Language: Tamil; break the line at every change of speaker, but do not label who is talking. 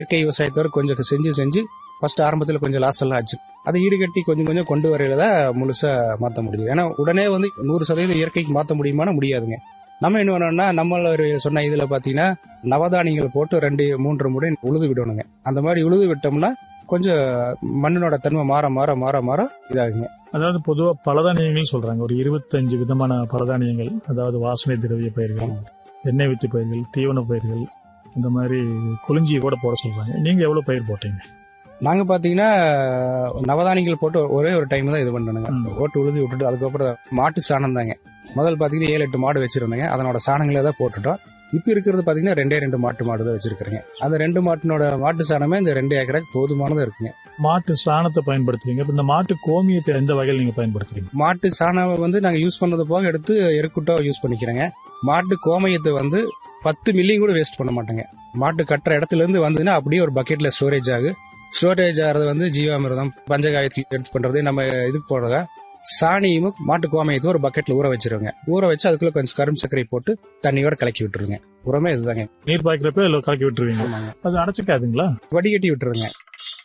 இயற்கை விவசாயத்தோட கொஞ்சம் செஞ்சு செஞ்சு ஃபர்ஸ்ட் ஆரம்பத்தில் கொஞ்சம் லாஸ் எல்லாம் ஆச்சு அதை ஈடுகட்டி கொஞ்சம் கொஞ்சம் கொண்டு வரையில தான் முழுசா மாற்ற முடியும் ஏன்னா உடனே வந்து நூறு சதவீதம் இயற்கைக்கு மாற்ற முடியுமானா முடியாதுங்க நம்ம என்ன பண்ணோம்னா நம்மள ஒரு சொன்ன இதுல பாத்தீங்கன்னா நவதானியங்கள் போட்டு ரெண்டு மூன்று முறை உழுது விடணுங்க அந்த மாதிரி உழுது விட்டோம்னா கொஞ்சம் மண்ணனோட தன்மை மாற மாற மாற மாற இதாகுங்க
அதாவது பொதுவா பலதானியங்கள் சொல்றாங்க ஒரு இருபத்தஞ்சு விதமான பலதானியங்கள் அதாவது வாசனை திரவிய பயிர்கள் எண்ணெய் வித்து பயிர்கள் தீவன பயிர்கள் இந்த மாதிரி குளிஞ்சி கூட போட சொல்றாங்க நீங்க எவ்வளவு பயிர் போட்டீங்க
நாங்க பாத்தீங்கன்னா நவதானியங்கள் போட்டு ஒரே ஒரு டைம் தான் இது பண்ணணுங்க
ம்.
ஓட்டு உழுது விட்டுட்டு அதுக்கப்புறம் மாட்டு சாணம் தாங்க முதல் பாத்தீங்கன்னா ஏழு எட்டு மாடு வச்சிருந்தேங்க அதனோட சாணங்களை தான் போட்டுட்டோம் இப்ப இருக்கிறது பாத்தீங்கன்னா ரெண்டே ரெண்டு மாட்டு மாடு தான் வச்சிருக்கிறேங்க அந்த ரெண்டு மாட்டினோட மாட்டு சாணமே இந்த ரெண்டு ஏக்கருக்கு போதுமானதா இருக்குங்க
மாட்டு சாணத்தை பயன்படுத்துறீங்க இப்ப இந்த மாட்டு கோமியத்தை எந்த வகையில் நீங்க பயன்படுத்துறீங்க
மாட்டு சாணம் வந்து நாங்க யூஸ் பண்ணது போக எடுத்து எருக்குட்டா யூஸ் பண்ணிக்கிறேங்க மாட்டு கோமயத்தை வந்து பத்து மில்லியும் கூட வேஸ்ட் பண்ண மாட்டேங்க மாட்டு கட்டுற இடத்துல இருந்து வந்ததுன்னா அப்படியே ஒரு பக்கெட்ல ஸ்டோரேஜ் ஆகு ஸ்டோரேஜ் ஆகிறது வந்து ஜீவாமிர்தம் பஞ்சகாயத்துக்கு எடுத்து பண்றது நம்ம இதுக்கு போடுறத சாணியும் மாட்டு கோமயத்தையும் ஒரு பக்கெட்ல ஊற வச்சிருங்க ஊற வச்சு அதுக்குள்ள கொஞ்சம் கரும்பு சர்க்கரை போட்டு தண்ணியோட கலக்கி விட்டுருங்க உரமே இதுதாங்க
நீர் பாய்க்கிறப்ப இதுல கலக்கி விட்டுருவீங்க
ஆமாங்க.
அது அடைச்சிக்காதுங்களா
வடிகட்டி விட்டுருங்க